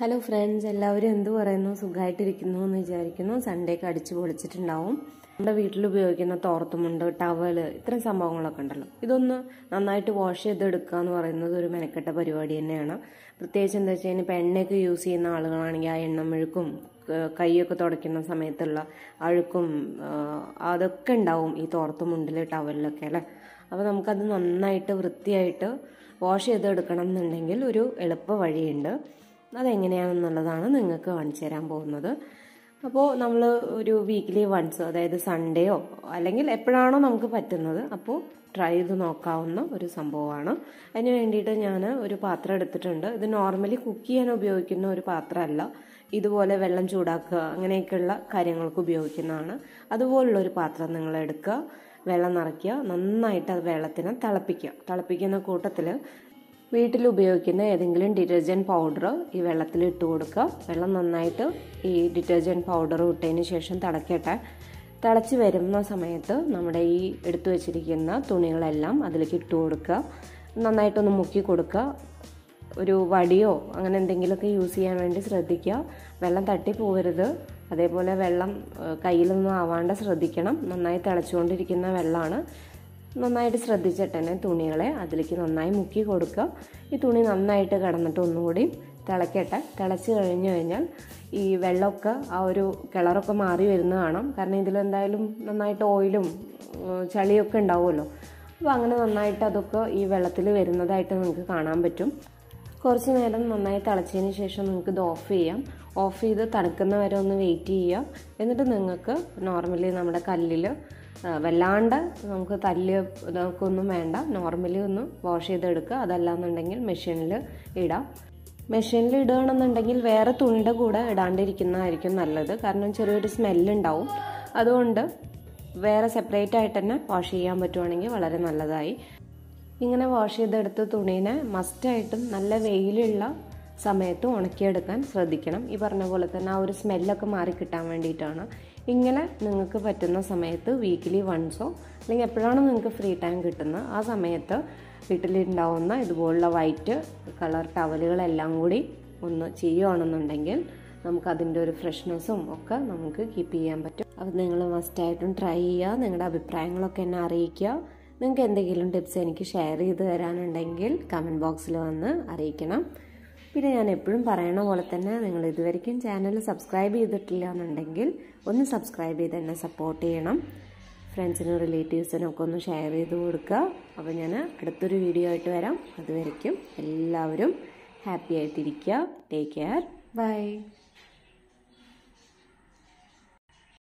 hello friends എല്ലാവരും എന്ത് പറയുന്നു സുഖമായിട്ടിരിക്കുന്നു എന്ന് വിചാരിക്കുന്നു സൺഡേ ഒക്കെ അടിച്ചു പൊളിച്ചിട്ടുണ്ടാവും നമ്മുടെ വീട്ടിൽ ഉപയോഗിക്കുന്ന തോർത്തുമുണ്ട് ടവല് ഇത്തരം സംഭവങ്ങളൊക്കെ ഉണ്ടല്ലോ ഇതൊന്ന് നന്നായിട്ട് വാഷ് ചെയ്തെടുക്കുക എന്ന് പറയുന്നത് ഒരു മെനക്കെട്ട പരിപാടി തന്നെയാണ് പ്രത്യേകിച്ച് എന്താ വെച്ച് കഴിഞ്ഞാൽ ഇപ്പം എണ്ണയൊക്കെ യൂസ് ചെയ്യുന്ന ആളുകളാണെങ്കിൽ ആ എണ്ണമെഴുക്കും ക- കൈയൊക്കെ തുടയ്ക്കുന്ന സമയത്തുള്ള അഴുക്കും ആ, അതൊക്കെ ഉണ്ടാവും ഈ തോർത്തുമുണ്ടിൽ ടവലിലൊക്കെ അല്ലേ അപ്പോൾ നമുക്കത് നന്നായിട്ട് വൃത്തിയായിട്ട് വാഷ് ചെയ്തെടുക്കണം എന്നുണ്ടെങ്കിൽ ഒരു എളുപ്പ വഴിയുണ്ട് അതെങ്ങനെയാണെന്നുള്ളതാണ് നിങ്ങൾക്ക് കാണിച്ചു തരാൻ പോകുന്നത് അപ്പോൾ നമ്മൾ ഒരു വീക്ക്ലി വൺസ് അതായത് സൺഡേയോ അല്ലെങ്കിൽ എപ്പോഴാണോ നമുക്ക് പറ്റുന്നത് അപ്പോൾ ട്രൈ ചെയ്ത് നോക്കാവുന്ന ഒരു സംഭവമാണ് അതിന് വേണ്ടിയിട്ട് ഞാൻ ഒരു പാത്രം എടുത്തിട്ടുണ്ട് ഇത് നോർമലി കുക്ക് ചെയ്യാൻ ഉപയോഗിക്കുന്ന ഒരു പാത്രമല്ല ഇതുപോലെ വെള്ളം ചൂടാക്കുക അങ്ങനെയൊക്കെയുള്ള കാര്യങ്ങൾക്ക് ഉപയോഗിക്കുന്നതാണ് അതുപോലുള്ള ഒരു പാത്രം നിങ്ങൾ എടുക്കുക വെള്ളം നിറയ്ക്കുക നന്നായിട്ട് അത് വെള്ളത്തിനെ തിളപ്പിക്കുക തിളപ്പിക്കുന്ന കൂട്ടത്തിൽ വീട്ടിൽ ഉപയോഗിക്കുന്ന ഏതെങ്കിലും ഡിറ്റർജൻറ്റ് പൗഡർ ഈ വെള്ളത്തിൽ ഇട്ട് കൊടുക്കുക വെള്ളം നന്നായിട്ട് ഈ ഡിറ്റർജൻറ്റ് പൗഡർ ഇട്ടതിന് ശേഷം തിളക്കട്ടെ തിളച്ച് വരുന്ന സമയത്ത് നമ്മുടെ ഈ എടുത്തു വെച്ചിരിക്കുന്ന തുണികളെല്ലാം അതിലേക്ക് ഇട്ട് കൊടുക്കുക നന്നായിട്ടൊന്ന് മുക്കി കൊടുക്കുക ഒരു വടിയോ അങ്ങനെ എന്തെങ്കിലുമൊക്കെ യൂസ് ചെയ്യാൻ വേണ്ടി ശ്രദ്ധിക്കുക വെള്ളം തട്ടി പോകരുത് അതേപോലെ വെള്ളം ഏഹ്, കയ്യിലൊന്നും ആവാണ്ട് ശ്രദ്ധിക്കണം നന്നായി തിളച്ചുകൊണ്ടിരിക്കുന്ന വെള്ളമാണ് നന്നായിട്ട് ശ്രദ്ധിച്ചിട്ട് തന്നെ തുണികളെ അതിലേക്ക് നന്നായി മുക്കി കൊടുക്കുക ഈ തുണി നന്നായിട്ട് കിടന്നിട്ട് ഒന്നുകൂടി തിളക്കട്ടെ തിളച്ച് കഴിഞ്ഞ് കഴിഞ്ഞാൽ ഈ വെള്ളമൊക്കെ ആ ഒരു കിളറൊക്കെ മാറി വരുന്ന കാണാം കാരണം ഇതിലെന്തായാലും നന്നായിട്ട് ഓയിലും ഏഹ്, ചളിയൊക്കെ ഉണ്ടാവുമല്ലോ അപ്പോൾ അങ്ങനെ നന്നായിട്ട് അതൊക്കെ ഈ വെള്ളത്തിൽ വരുന്നതായിട്ട് നിങ്ങൾക്ക് കാണാൻ പറ്റും കുറച്ച് നേരം നന്നായി തിളച്ചതിന് ശേഷം നിങ്ങൾക്ക് ഇത് ഓഫ് ചെയ്യാം ഓഫ് ചെയ്ത് തണുക്കുന്ന വരെ ഒന്ന് വെയിറ്റ് ചെയ്യുക എന്നിട്ട് നിങ്ങൾക്ക് നോർമലി നമ്മുടെ കല്ലിൽ വല്ലാണ്ട് നമുക്ക് തല്ല് ഇതൊക്കെ ഒന്നും വേണ്ട നോർമലി ഒന്ന് വാഷ് ചെയ്തെടുക്കുക അതല്ലാന്നുണ്ടെങ്കിൽ മെഷീനിൽ ഇടാം മെഷീനിൽ ഇടുകയാണെന്നുണ്ടെങ്കിൽ വേറെ തുണിയുടെ കൂടെ ഇടാണ്ടിരിക്കുന്നതായിരിക്കും നല്ലത് കാരണം ചെറിയൊരു സ്മെല്ലുണ്ടാവും അതുകൊണ്ട് വേറെ സെപ്പറേറ്റ് ആയിട്ട് തന്നെ വാഷ് ചെയ്യാൻ പറ്റുവാണെങ്കിൽ വളരെ നല്ലതായി ഇങ്ങനെ വാഷ് ചെയ്തെടുത്ത തുണീനെ മസ്റ്റായിട്ടും നല്ല വെയിലുള്ള സമയത്ത് ഉണക്കിയെടുക്കാൻ ശ്രദ്ധിക്കണം ഈ പറഞ്ഞ പോലെ തന്നെ ആ ഒരു സ്മെല്ലൊക്കെ മാറി കിട്ടാൻ വേണ്ടിയിട്ടാണ് ഇങ്ങനെ നിങ്ങൾക്ക് പറ്റുന്ന സമയത്ത് വീക്കിലി വൺസോ അല്ലെങ്കിൽ എപ്പോഴാണ് നിങ്ങൾക്ക് ഫ്രീ ടൈം കിട്ടുന്നത് ആ സമയത്ത് വീട്ടിലുണ്ടാവുന്ന ഇതുപോലുള്ള വൈറ്റ് കളർ ടവലുകളെല്ലാം കൂടി ഒന്ന് ചെയ്യുകയാണെന്നുണ്ടെങ്കിൽ നമുക്ക് അതിൻ്റെ ഒരു ഫ്രഷ്നെസ്സും ഒക്കെ നമുക്ക് കീപ്പ് ചെയ്യാൻ പറ്റും അപ്പോൾ നിങ്ങൾ മസ്റ്റായിട്ടും ട്രൈ ചെയ്യുക നിങ്ങളുടെ അഭിപ്രായങ്ങളൊക്കെ എന്നെ അറിയിക്കുക നിങ്ങൾക്ക് എന്തെങ്കിലും ടിപ്സ് എനിക്ക് ഷെയർ ചെയ്ത് തരാനുണ്ടെങ്കിൽ കമൻറ്റ് ബോക്സിൽ വന്ന് അറിയിക്കണം പിന്നെ ഞാൻ എപ്പോഴും പറയണ പോലെ തന്നെ നിങ്ങൾ ഇതുവരെയ്ക്കും ചാനൽ സബ്സ്ക്രൈബ് ചെയ്തിട്ടില്ല എന്നുണ്ടെങ്കിൽ ഒന്ന് സബ്സ്ക്രൈബ് ചെയ്ത് എന്നെ സപ്പോർട്ട് ചെയ്യണം ഫ്രണ്ട്സിനും റിലേറ്റീവ്സിനും ഒക്കെ ഒന്ന് ഷെയർ ചെയ്ത് കൊടുക്കുക അപ്പോൾ ഞാൻ അടുത്തൊരു വീഡിയോ ആയിട്ട് വരാം അതുവരയ്ക്കും എല്ലാവരും ഹാപ്പി ആയിട്ടിരിക്കുക ടേക്ക് കെയർ ബൈ